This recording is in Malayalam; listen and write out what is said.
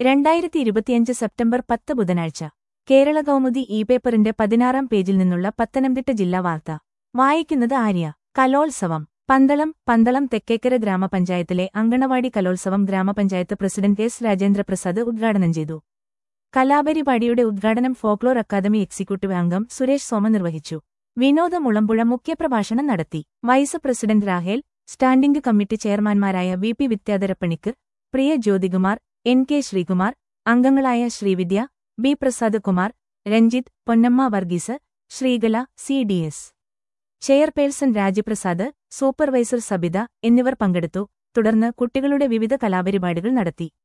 രണ്ടായിരത്തി ഇരുപത്തിയഞ്ച് സെപ്റ്റംബർ പത്ത് ബുധനാഴ്ച കേരള കൗമുദി ഇ പേപ്പറിന്റെ പതിനാറാം പേജിൽ നിന്നുള്ള പത്തനംതിട്ട ജില്ലാ വാർത്ത വായിക്കുന്നത് ആര്യ കലോത്സവം പന്തളം പന്തളം തെക്കേക്കര ഗ്രാമപഞ്ചായത്തിലെ അങ്കണവാടി കലോത്സവം ഗ്രാമപഞ്ചായത്ത് പ്രസിഡന്റ് എസ് രാജേന്ദ്രപ്രസാദ് ഉദ്ഘാടനം ചെയ്തു കലാപരിപാടിയുടെ ഉദ്ഘാടനം ഫോക്ലോർ അക്കാദമി എക്സിക്യൂട്ടീവ് അംഗം സുരേഷ് സോമ നിർവഹിച്ചു വിനോദ മുളമ്പുഴ മുഖ്യപ്രഭാഷണം നടത്തി vice president Rahel standing committee ചെയർമാൻമാരായ വി പി വിദ്യാധരപ്പണിക്ക് പ്രിയ ജ്യോതികുമാർ എൻ കെ ശ്രീകുമാർ അംഗങ്ങളായ Sreevidya B Prasad Kumar Ranjith Ponnamma Varghese Sreekala C D S chairperson Rajyaprasad supervisor Sabitha എന്നിവർ പങ്കെടുത്തു തുടർന്ന് കുട്ടികളുടെ വിവിധ കലാപരിപാടികൾ നടത്തി